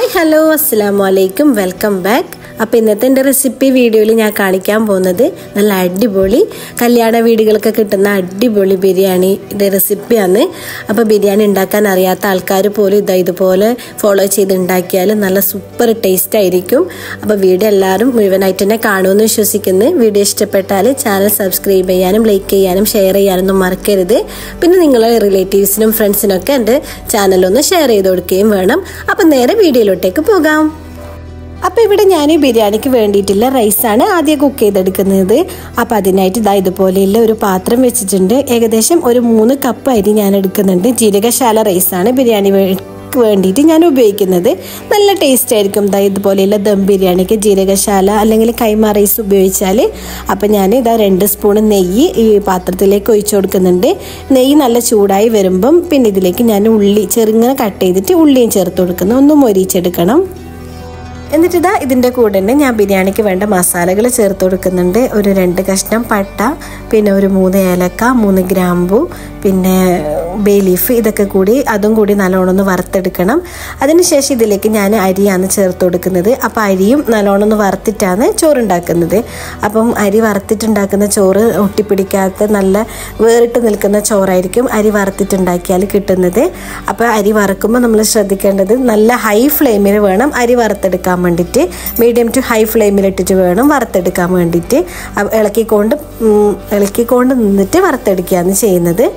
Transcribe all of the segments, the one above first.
hi hello അസ്സാം വലൈക്കും welcome back അപ്പോൾ ഇന്നത്തെ എൻ്റെ റെസിപ്പി വീഡിയോയിൽ ഞാൻ കാണിക്കാൻ പോകുന്നത് നല്ല അടിപൊളി കല്യാണ വീടുകൾക്ക് കിട്ടുന്ന അടിപൊളി ബിരിയാണിയുടെ റെസിപ്പിയാണ് അപ്പോൾ ബിരിയാണി ഉണ്ടാക്കാൻ അറിയാത്ത ആൾക്കാർ പോലും ഇതാ ഇതുപോലെ ഫോളോ ചെയ്ത് ഉണ്ടാക്കിയാൽ നല്ല സൂപ്പർ ടേസ്റ്റ് ആയിരിക്കും അപ്പോൾ വീഡിയോ എല്ലാവരും മുഴുവനായിട്ട് തന്നെ കാണുമെന്ന് വിശ്വസിക്കുന്നു വീഡിയോ ഇഷ്ടപ്പെട്ടാൽ ചാനൽ സബ്സ്ക്രൈബ് ചെയ്യാനും ലൈക്ക് ചെയ്യാനും ഷെയർ ചെയ്യാനൊന്നും മറക്കരുത് പിന്നെ നിങ്ങളെ റിലേറ്റീവ്സിനും ഫ്രണ്ട്സിനൊക്കെ എൻ്റെ ചാനലൊന്ന് ഷെയർ ചെയ്ത് കൊടുക്കുകയും വേണം അപ്പം നേരെ വീഡിയോയിലോട്ടേക്ക് പോകാം അപ്പോൾ ഇവിടെ ഞാൻ ബിരിയാണിക്ക് വേണ്ടിയിട്ടുള്ള റൈസാണ് ആദ്യം കുക്ക് ചെയ്തെടുക്കുന്നത് അപ്പോൾ അതിനായിട്ട് ഇതാ ഇതുപോലെയുള്ള ഒരു പാത്രം വെച്ചിട്ടുണ്ട് ഏകദേശം ഒരു മൂന്ന് കപ്പ് അരി ഞാൻ എടുക്കുന്നുണ്ട് ജീരകശാല റൈസാണ് ബിരിയാണി വേ- വേണ്ടിയിട്ട് ഞാൻ ഉപയോഗിക്കുന്നത് നല്ല ടേസ്റ്റ് ആയിരിക്കും ദാ ഇതുപോലെയുള്ള ദം ബിരിയാണിക്ക് ജീരകശാല അല്ലെങ്കിൽ കൈമ റൈസ് ഉപയോഗിച്ചാൽ അപ്പം ഞാൻ ഇതാ രണ്ട് സ്പൂൺ നെയ്യ് ഈ പാത്രത്തിലേക്ക് ഒഴിച്ചു കൊടുക്കുന്നുണ്ട് നെയ്യ് നല്ല ചൂടായി വരുമ്പം പിന്നെ ഇതിലേക്ക് ഞാൻ ഉള്ളി ചെറുങ്ങനെ കട്ട് ചെയ്തിട്ട് ഉള്ളിയും ചേർത്ത് കൊടുക്കുന്നു ഒന്ന് മൊരിച്ചെടുക്കണം എന്നിട്ട് ഇതാ ഇതിൻ്റെ കൂടെ തന്നെ ഞാൻ ബിരിയാണിക്ക് വേണ്ട മസാലകൾ ചേർത്ത് കൊടുക്കുന്നുണ്ട് ഒരു രണ്ട് കഷ്ണം പട്ട പിന്നെ ഒരു മൂന്ന് ഏലക്ക മൂന്ന് ഗ്രാമ്പു പിന്നെ ബേ ലീഫ് ഇതൊക്കെ കൂടി അതും കൂടി നല്ലോണം ഒന്ന് വറുത്തെടുക്കണം അതിനുശേഷം ഇതിലേക്ക് ഞാൻ അരിയാണ് ചേർത്ത് കൊടുക്കുന്നത് അപ്പോൾ അരിയും നല്ലോണം ഒന്ന് വറുത്തിട്ടാണ് ചോറുണ്ടാക്കുന്നത് അപ്പം അരി വറുത്തിട്ടുണ്ടാക്കുന്ന ചോറ് ഒട്ടിപ്പിടിക്കാത്ത നല്ല വേറിട്ട് നിൽക്കുന്ന ചോറായിരിക്കും അരി വറുത്തിട്ടുണ്ടാക്കിയാൽ കിട്ടുന്നത് അപ്പോൾ അരി വറുക്കുമ്പോൾ നമ്മൾ ശ്രദ്ധിക്കേണ്ടത് നല്ല ഹൈ ഫ്ലെയിമിൽ വേണം അരി വറുത്തെടുക്കാൻ വേണ്ടിയിട്ട് മീഡിയം ടു ഹൈ ഫ്ലെയിമിൽ ഇട്ടിട്ട് വേണം വറുത്തെടുക്കാൻ വേണ്ടിയിട്ട് അപ്പൊ ഇളക്കിക്കൊണ്ട് ഉം, ഇളക്കിക്കൊണ്ട് നിന്നിട്ട് വറുത്തെടുക്കുകയാണ് ചെയ്യുന്നത്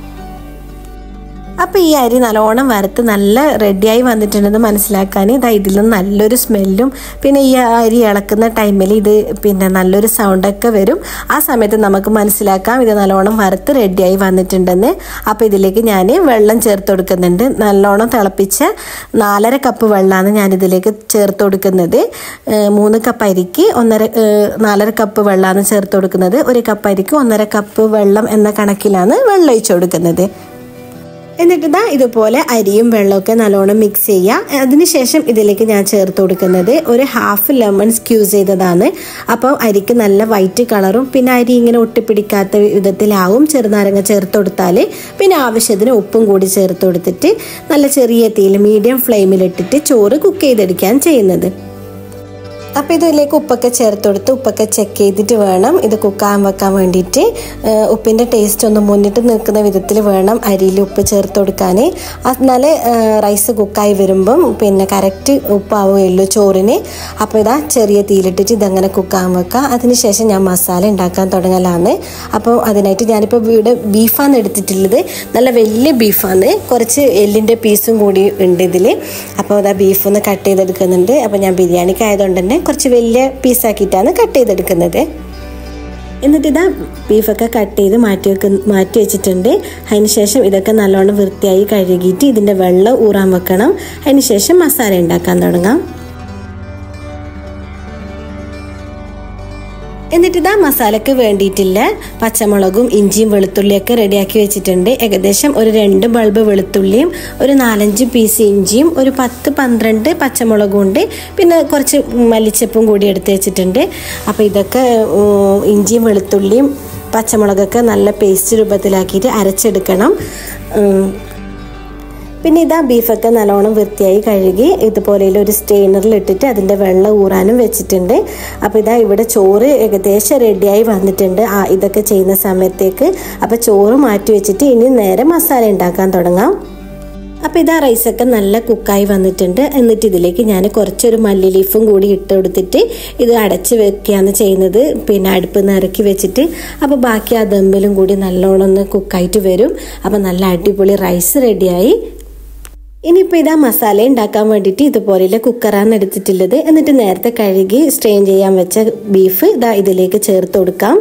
അപ്പോൾ ഈ അരി നല്ലോണം വറുത്ത് നല്ല റെഡിയായി വന്നിട്ടുണ്ടെന്ന് മനസ്സിലാക്കാൻ ഇതാ ഇതിൽ നിന്ന് നല്ലൊരു സ്മെല്ലും പിന്നെ ഈ അരി ഇളക്കുന്ന ടൈമിൽ ഇത് പിന്നെ നല്ലൊരു സൗണ്ടൊക്കെ വരും ആ സമയത്ത് നമുക്ക് മനസ്സിലാക്കാം ഇത് നല്ലോണം വറുത്ത് റെഡിയായി വന്നിട്ടുണ്ടെന്ന് അപ്പോൾ ഇതിലേക്ക് ഞാൻ വെള്ളം ചേർത്ത് കൊടുക്കുന്നുണ്ട് നല്ലോണം തിളപ്പിച്ച നാലര കപ്പ് വെള്ളമാണ് ഞാൻ ഇതിലേക്ക് ചേർത്ത് കൊടുക്കുന്നത് ഏഹ് മൂന്ന് കപ്പ് അരിക്ക് ഒന്നര ഏഹ് നാലര കപ്പ് വെള്ളമാണ് ചേർത്ത് കൊടുക്കുന്നത് ഒരു കപ്പ് അരിക്ക് ഒന്നര കപ്പ് വെള്ളം എന്ന കണക്കിലാണ് വെള്ളം ഒഴിച്ചു കൊടുക്കുന്നത് എന്നിട്ട് ഇതാ ഇതുപോലെ അരിയും വെള്ളമൊക്കെ നല്ലോണം മിക്സ് ചെയ്യുക അതിനുശേഷം ഇതിലേക്ക് ഞാൻ ചേർത്ത് കൊടുക്കുന്നത് ഒരു ഹാഫ് ലെമൺ സ്ക്യൂസ് ചെയ്തതാണ് അപ്പോൾ അരിക്ക് നല്ല വൈറ്റ് കളറും പിന്നെ അരി ഇങ്ങനെ ഒട്ടിപ്പിടിക്കാത്ത വിധത്തിലാവും ചെറുനാരങ്ങ ചേർത്ത് കൊടുത്താൽ പിന്നെ ആവശ്യത്തിന് ഉപ്പും കൂടി ചേർത്ത് കൊടുത്തിട്ട് നല്ല ചെറിയ തീയിൽ മീഡിയം ഫ്ലെയിമിലിട്ടിട്ട് ചോറ് കുക്ക് ചെയ്തെടുക്കാൻ ചെയ്യുന്നത് അപ്പോൾ ഇതിലേക്ക് ഉപ്പൊക്കെ ചേർത്ത് കൊടുത്ത് ഉപ്പൊക്കെ ചെക്ക് ചെയ്തിട്ട് വേണം ഇത് കുക്കാൻ വെക്കാൻ വേണ്ടിയിട്ട് ഏഹ് ഉപ്പിൻ്റെ ടേസ്റ്റ് ഒന്ന് മുന്നിട്ട് നിൽക്കുന്ന വിധത്തിൽ വേണം അരിയിൽ ഉപ്പ് ചേർത്ത് കൊടുക്കാൻ എന്നാലേ ഏഹ് റൈസ് കുക്കായി വരുമ്പം പിന്നെ കറക്റ്റ് ഉപ്പാവുകയുള്ളൂ ചോറിന് അപ്പോൾ ഇതാ ചെറിയ തീയിലിട്ടിട്ട് ഇതങ്ങനെ കുക്കാൻ വെക്കുക അതിനുശേഷം ഞാൻ മസാല ഉണ്ടാക്കാൻ തുടങ്ങലാണ് അപ്പോൾ അതിനായിട്ട് ഞാനിപ്പോൾ ഇവിടെ ബീഫാണ് എടുത്തിട്ടുള്ളത് നല്ല വലിയ ബീഫാണ് കുറച്ച് എല്ലിൻ്റെ പീസും കൂടി ഉണ്ട് ഇതിൽ അപ്പോൾ അതാ ബീഫ് ഒന്ന് കട്ട് ചെയ്തെടുക്കുന്നുണ്ട് അപ്പോൾ ഞാൻ ബിരിയാണിക്ക് ആയതുകൊണ്ട് തന്നെ കുറച്ച് വലിയ പീസാക്കിയിട്ടാണ് കട്ട് ചെയ്തെടുക്കുന്നത് എന്നിട്ട് ഇതാ ബീഫൊക്കെ കട്ട് ചെയ്ത് മാറ്റി വെക്ക മാറ്റി വെച്ചിട്ടുണ്ട് അതിന് ശേഷം ഇതൊക്കെ നല്ലോണം വൃത്തിയായി കഴുകിയിട്ട് ഇതിൻ്റെ വെള്ളം ഊറാൻ വെക്കണം അതിന് ശേഷം മസാല ഉണ്ടാക്കാൻ തുടങ്ങാം എന്നിട്ട് ഇതാ മസാലക്ക് വേണ്ടിയിട്ടില്ല പച്ചമുളകും ഇഞ്ചിയും വെളുത്തുള്ളിയൊക്കെ റെഡിയാക്കി വെച്ചിട്ടുണ്ട് ഏകദേശം ഒരു രണ്ട് ബൾബ് വെളുത്തുള്ളിയും ഒരു നാലഞ്ച് പീസ് ഇഞ്ചിയും ഒരു പത്ത് പന്ത്രണ്ട് പച്ചമുളകും ഉണ്ട് പിന്നെ കുറച്ച് മല്ലിച്ചപ്പും കൂടി എടുത്ത് വെച്ചിട്ടുണ്ട് അപ്പോൾ ഇതൊക്കെ ഉം, ഇഞ്ചിയും വെളുത്തുള്ളിയും പച്ചമുളകൊക്കെ നല്ല പേസ്റ്റ് രൂപത്തിലാക്കിയിട്ട് അരച്ചെടുക്കണം ഉം, പിന്നെ ഇതാ ബീഫൊക്കെ നല്ലോണം വൃത്തിയായി കഴുകി ഇതുപോലെ ഒരു സ്റ്റെയിനറിൽ ഇട്ടിട്ട് അതിൻ്റെ വെള്ളം ഊറാനും വെച്ചിട്ടുണ്ട് അപ്പോൾ ഇതാ ഇവിടെ ചോറ് ഏകദേശം റെഡിയായി വന്നിട്ടുണ്ട് ആ ഇതൊക്കെ ചെയ്യുന്ന സമയത്തേക്ക് അപ്പോൾ ചോറ് മാറ്റി വെച്ചിട്ട് ഇനി നേരെ മസാല ഉണ്ടാക്കാൻ തുടങ്ങാം അപ്പോൾ ഇതാ റൈസൊക്കെ നല്ല കുക്കായി വന്നിട്ടുണ്ട് എന്നിട്ട് ഇതിലേക്ക് ഞാൻ കുറച്ചൊരു മല്ലി ലീഫും കൂടി ഇട്ട് കൊടുത്തിട്ട് ഇത് അടച്ച് വെക്കുകയാണ് ചെയ്യുന്നത് പിന്നെ അടുപ്പ് നിറക്കി വെച്ചിട്ട് അപ്പോൾ ബാക്കി ആ ദമ്മിലും കൂടി നല്ലോണം ഒന്ന് കുക്കായിട്ട് വരും അപ്പോൾ നല്ല അടിപൊളി റൈസ് റെഡിയായി ഇനിയിപ്പോൾ ഇതാ മസാല ഉണ്ടാക്കാൻ വേണ്ടിയിട്ട് ഇതുപോലെയുള്ള കുക്കറാണ് എടുത്തിട്ടുള്ളത് എന്നിട്ട് നേരത്തെ കഴുകി സ്ട്രെയിൻ ചെയ്യാൻ വെച്ച ബീഫ് ഇതാ ഇതിലേക്ക് ചേർത്ത് കൊടുക്കാം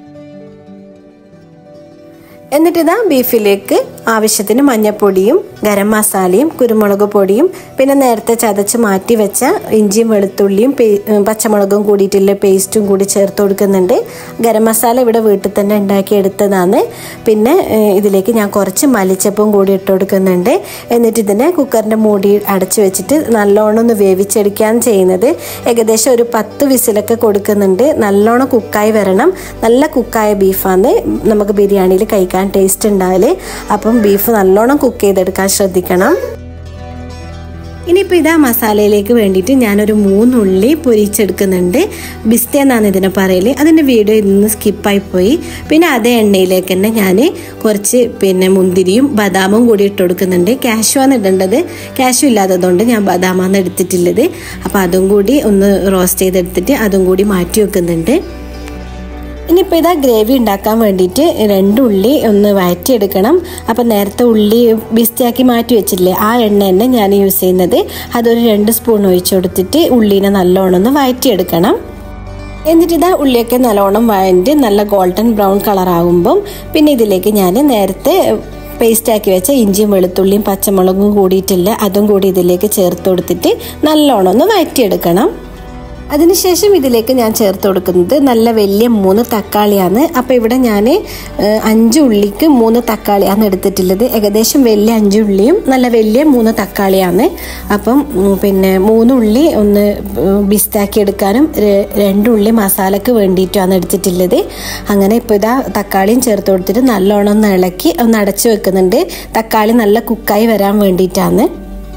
എന്നിട്ട് ഇതാ ബീഫിലേക്ക് ആവശ്യത്തിന് മഞ്ഞപ്പൊടിയും ഗരം മസാലയും കുരുമുളക് പൊടിയും പിന്നെ നേരത്തെ ചതച്ച് മാറ്റി വെച്ച ഇഞ്ചിയും വെളുത്തുള്ളിയും പേ- ഏ, പച്ചമുളകും കൂടിയിട്ടുള്ള പേസ്റ്റും കൂടി ചേർത്ത് കൊടുക്കുന്നുണ്ട് ഗരം മസാല ഇവിടെ വീട്ടിൽ തന്നെ ഉണ്ടാക്കി എടുത്തതാണ് പിന്നെ ഏ, ഇതിലേക്ക് ഞാൻ കുറച്ച് മല്ലിച്ചപ്പും കൂടി ഇട്ട് കൊടുക്കുന്നുണ്ട് എന്നിട്ട് ഇതിനെ കുക്കറിൻ്റെ മൂടി അടച്ചു വെച്ചിട്ട് നല്ലോണം ഒന്ന് വേവിച്ചെടുക്കുകയാണ് ചെയ്യുന്നത് ഏകദേശം ഒരു പത്ത് വിസിലൊക്കെ കൊടുക്കുന്നുണ്ട് നല്ലോണം കുക്കായി വരണം നല്ല കുക്കായ ബീഫാണ് നമുക്ക് ബിരിയാണിയിൽ കഴിക്കാൻ ടേസ്റ്റ് ഉണ്ടാവല് അപ്പം ബീഫ് നല്ലോണം കുക്ക് ചെയ്തെടുക്കാൻ ശ്രദ്ധിക്കണം ഇനിയിപ്പോൾ ഇതാ മസാലയിലേക്ക് വേണ്ടിയിട്ട് ഞാനൊരു മൂന്നുള്ളി പൊരിച്ചെടുക്കുന്നുണ്ട് ബിസ്ത എന്നാണ് ഇതിനെ പറയല് അതിൻ്റെ വീഡിയോ ഇന്ന് സ്കിപ്പായി പോയി പിന്നെ അതേ എണ്ണയിലേക്ക് തന്നെ ഞാൻ കുറച്ച് പിന്നെ മുന്തിരിയും ബദാമും കൂടി ഇട്ട് കൊടുക്കുന്നുണ്ട് കാഷ്യൂ ആണ് ഇടേണ്ടത് കാഷ്യൂ ഇല്ലാത്തതുകൊണ്ട് ഞാൻ ബദാമാണ് എടുത്തിട്ടുള്ളത് അപ്പോൾ അതും കൂടി ഒന്ന് റോസ്റ്റ് ചെയ്തെടുത്തിട്ട് അതും കൂടി മാറ്റി വെക്കുന്നുണ്ട് ഇനിയിപ്പോൾ ഇതാ ഗ്രേവി ഉണ്ടാക്കാൻ വേണ്ടിയിട്ട് രണ്ട് ഉള്ളി ഒന്ന് വഴറ്റിയെടുക്കണം അപ്പോൾ നേരത്തെ ഉള്ളി ബിസ്റ്റിയാക്കി മാറ്റി വെച്ചില്ലേ ആ എണ്ണ തന്നെ ഞാൻ യൂസ് ചെയ്യുന്നത് അതൊരു രണ്ട് സ്പൂൺ ഒഴിച്ചു കൊടുത്തിട്ട് ഉള്ളീനെ നല്ലോണം ഒന്ന് വഴറ്റിയെടുക്കണം എന്നിട്ട് ഇതാ ഉള്ളിയൊക്കെ നല്ലോണം വഴഞ്ഞ് നല്ല ഗോൾഡൻ ബ്രൗൺ കളർ ആകുമ്പം പിന്നെ ഇതിലേക്ക് ഞാൻ നേരത്തെ പേസ്റ്റാക്കി വെച്ച ഇഞ്ചിയും വെളുത്തുള്ളിയും പച്ചമുളകും കൂടിയിട്ടില്ല അതും കൂടി ഇതിലേക്ക് ചേർത്ത് കൊടുത്തിട്ട് നല്ലോണം ഒന്ന് വഴറ്റിയെടുക്കണം അതിനുശേഷം ഇതിലേക്ക് ഞാൻ ചേർത്ത് കൊടുക്കുന്നത് നല്ല വലിയ മൂന്ന് തക്കാളിയാണ് അപ്പോൾ ഇവിടെ ഞാൻ അഞ്ച് ഉള്ളിക്ക് മൂന്ന് തക്കാളിയാണ് എടുത്തിട്ടുള്ളത് ഏകദേശം വലിയ അഞ്ച് ഉള്ളിയും നല്ല വലിയ മൂന്ന് തക്കാളിയാണ് അപ്പം പിന്നെ മൂന്ന് ഉള്ളി ഒന്ന് ബിസ്റ്റാക്കി എടുക്കാനും രണ്ട് ഉള്ളി മസാലക്ക് വേണ്ടിയിട്ടുമാണ് എടുത്തിട്ടുള്ളത് അങ്ങനെ ഇപ്പോൾ ഇതാ തക്കാളിയും ചേർത്ത് കൊടുത്തിട്ട് നല്ലോണം ഒന്ന് ഇളക്കി ഒന്ന് അടച്ചു വെക്കുന്നുണ്ട് തക്കാളി നല്ല കുക്കായി വരാൻ വേണ്ടിയിട്ടാണ്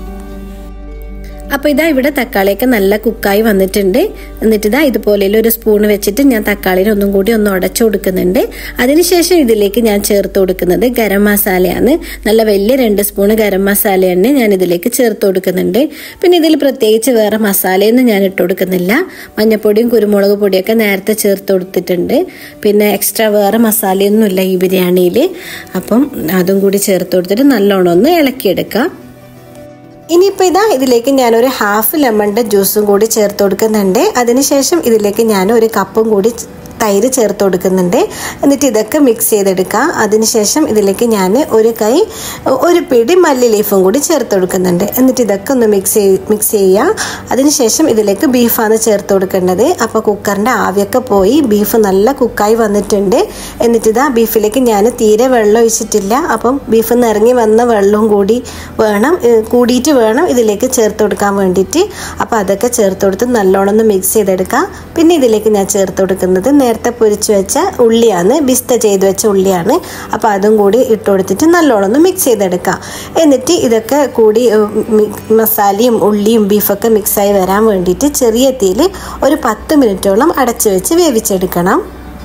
അപ്പോൾ ഇതാ ഇവിടെ തക്കാളിയൊക്കെ നല്ല കുക്കായി വന്നിട്ടുണ്ട് എന്നിട്ട് ഇതാ ഇതുപോലെ ഒരു സ്പൂൺ വെച്ചിട്ട് ഞാൻ തക്കാളിയിൽ ഒന്നും കൂടി ഒന്ന് ഉടച്ചു കൊടുക്കുന്നുണ്ട് അതിനുശേഷം ഇതിലേക്ക് ഞാൻ ചേർത്ത് കൊടുക്കുന്നത് ഗരം മസാലയാണ് നല്ല വലിയ രണ്ട് സ്പൂൺ ഗരം മസാല തന്നെ ഞാൻ ഇതിലേക്ക് ചേർത്ത് കൊടുക്കുന്നുണ്ട് പിന്നെ ഇതിൽ പ്രത്യേകിച്ച് വേറെ മസാലയൊന്നും ഞാൻ ഇട്ട് കൊടുക്കുന്നില്ല മഞ്ഞപ്പൊടിയും കുരുമുളക് പൊടിയൊക്കെ നേരത്തെ ചേർത്ത് കൊടുത്തിട്ടുണ്ട് പിന്നെ എക്സ്ട്രാ വേറെ മസാലയൊന്നുമില്ല ഈ ബിരിയാണിയിൽ അപ്പം അതും കൂടി ചേർത്ത് കൊടുത്തിട്ട് നല്ലോണം ഒന്ന് ഇളക്കിയെടുക്കാം ഇനിയിപ്പോൾ ഇതാ ഇതിലേക്ക് ഞാനൊരു ഹാഫ് ലെമണിൻ്റെ ജ്യൂസും കൂടി ചേർത്ത് കൊടുക്കുന്നുണ്ട് അതിനുശേഷം ഇതിലേക്ക് ഞാൻ ഒരു കപ്പും കൂടി തൈര് ചേർത്ത് കൊടുക്കുന്നുണ്ട് എന്നിട്ട് ഇതൊക്കെ മിക്സ് ചെയ്തെടുക്കുക അതിനുശേഷം ഇതിലേക്ക് ഞാൻ ഒരു കൈ ഒരു പിടി മല്ലി ലീഫും കൂടി ചേർത്ത് കൊടുക്കുന്നുണ്ട് എന്നിട്ട് ഇതൊക്കെ ഒന്ന് മിക്സ് ചെയ്ത് മിക്സ് ചെയ്യുക അതിനുശേഷം ഇതിലേക്ക് ബീഫാണ് ചേർത്ത് കൊടുക്കേണ്ടത് അപ്പോൾ കുക്കറിൻ്റെ ആവിയൊക്കെ പോയി ബീഫ് നല്ല കുക്കായി വന്നിട്ടുണ്ട് എന്നിട്ട് ഇതാ ബീഫിലേക്ക് ഞാൻ തീരെ വെള്ളം ഒഴിച്ചിട്ടില്ല അപ്പം ബീഫിൽ നിന്ന് ഇറങ്ങി വന്ന വെള്ളവും കൂടി വേണം കൂടിയിട്ട് വേണം ഇതിലേക്ക് ചേർത്ത് കൊടുക്കാൻ വേണ്ടിയിട്ട് അപ്പോൾ അതൊക്കെ ചേർത്ത് കൊടുത്ത് നല്ലോണം ഒന്ന് മിക്സ് ചെയ്തെടുക്കുക പിന്നെ ഇതിലേക്ക് ഞാൻ ചേർത്ത് കൊടുക്കുന്നത് നേരത്തെ പൊരിച്ചു വെച്ച ഉള്ളിയാണ് ബിസ്ത ചെയ്ത് വെച്ച ഉള്ളിയാണ് അപ്പോൾ അതും കൂടി ഇട്ട് കൊടുത്തിട്ട് നല്ലോണം ഒന്ന് മിക്സ് ചെയ്തെടുക്കാം എന്നിട്ട് ഇതൊക്കെ കൂടി മസാലയും ഉള്ളിയും ബീഫൊക്കെ മിക്സായി വരാൻ വേണ്ടിയിട്ട് ചെറിയ തീയിൽ ഒരു പത്ത് മിനിറ്റോളം അടച്ചു വെച്ച് വേവിച്ചെടുക്കണം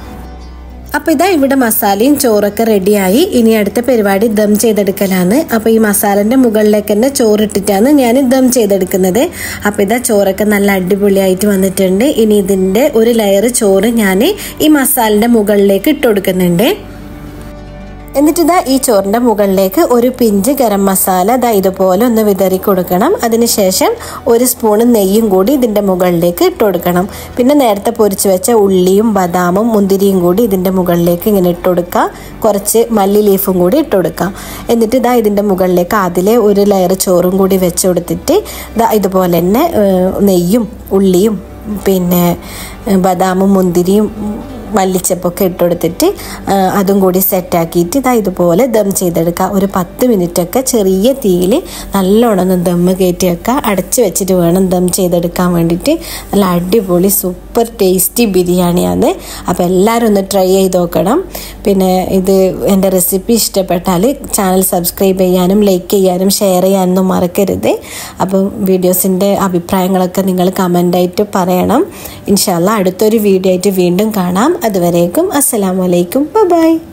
അപ്പോൾ ഇതാ ഇവിടെ മസാലയും ചോറൊക്കെ റെഡിയായി ഇനി അടുത്ത പരിപാടി ദം ചെയ്തെടുക്കലാണ് അപ്പോൾ ഈ മസാലൻ്റെ മുകളിലേക്ക് തന്നെ ചോറിട്ടിട്ടാണ് ഞാൻ ദം ചെയ്തെടുക്കുന്നത് അപ്പോൾ ഇതാ ചോറൊക്കെ നല്ല അടിപൊളിയായിട്ട് വന്നിട്ടുണ്ട് ഇനി ഇതിൻ്റെ ഒരു ലെയർ ചോറ് ഞാൻ ഈ മസാലൻ്റെ മുകളിലേക്ക് ഇട്ട് കൊടുക്കുന്നുണ്ട് എന്നിട്ട് ഇതാ ഈ ചോറിൻ്റെ മുകളിലേക്ക് ഒരു പിഞ്ച് ഗരം മസാല ഇതാ ഇതുപോലെ ഒന്ന് വിതറി കൊടുക്കണം അതിനുശേഷം ഒരു സ്പൂണ് നെയ്യും കൂടി ഇതിൻ്റെ മുകളിലേക്ക് ഇട്ട് കൊടുക്കണം പിന്നെ നേരത്തെ പൊരിച്ച് വെച്ച ഉള്ളിയും ബദാമും മുന്തിരിയും കൂടി ഇതിൻ്റെ മുകളിലേക്ക് ഇങ്ങനെ ഇട്ട് കൊടുക്കുക കുറച്ച് മല്ലി ലീഫും കൂടി ഇട്ട് കൊടുക്കാം എന്നിട്ട് ഇതാ ഇതിൻ്റെ മുകളിലേക്ക് അതിലെ ഒരു ലെയർ ചോറും കൂടി വെച്ച് കൊടുത്തിട്ട് ഇതാ ഇതുപോലെ തന്നെ നെയ്യും ഉള്ളിയും പിന്നെ ബദാമും മുന്തിരിയും മല്ലിച്ചപ്പൊക്കെ ഇട്ട് കൊടുത്തിട്ട് അതും കൂടി സെറ്റാക്കിയിട്ട് ഇതാ ഇതുപോലെ ദം ചെയ്തെടുക്കുക ഒരു പത്ത് മിനിറ്റൊക്കെ ചെറിയ തീയിൽ നല്ലോണം ഒന്ന് ദമ്മ് കയറ്റി വെക്കുക അടച്ച് വെച്ചിട്ട് വേണം ദം ചെയ്തെടുക്കാൻ വേണ്ടിയിട്ട് നല്ല അടിപൊളി സൂപ്പർ ടേസ്റ്റി ബിരിയാണിയാണ് അപ്പോൾ എല്ലാവരും ഒന്ന് ട്രൈ ചെയ്ത് നോക്കണം പിന്നെ ഇത് എൻ്റെ റെസിപ്പി ഇഷ്ടപ്പെട്ടാൽ ചാനൽ സബ്സ്ക്രൈബ് ചെയ്യാനും ലൈക്ക് ചെയ്യാനും ഷെയർ ചെയ്യാനൊന്നും മറക്കരുത് അപ്പം വീഡിയോസിൻ്റെ അഭിപ്രായങ്ങളൊക്കെ നിങ്ങൾ കമൻ്റായിട്ട് പറയണം ഇൻഷാല്ല അടുത്തൊരു വീഡിയോ ആയിട്ട് വീണ്ടും കാണാം അതുവരേക്കും അസ്സലാമലൈക്കും ബൈ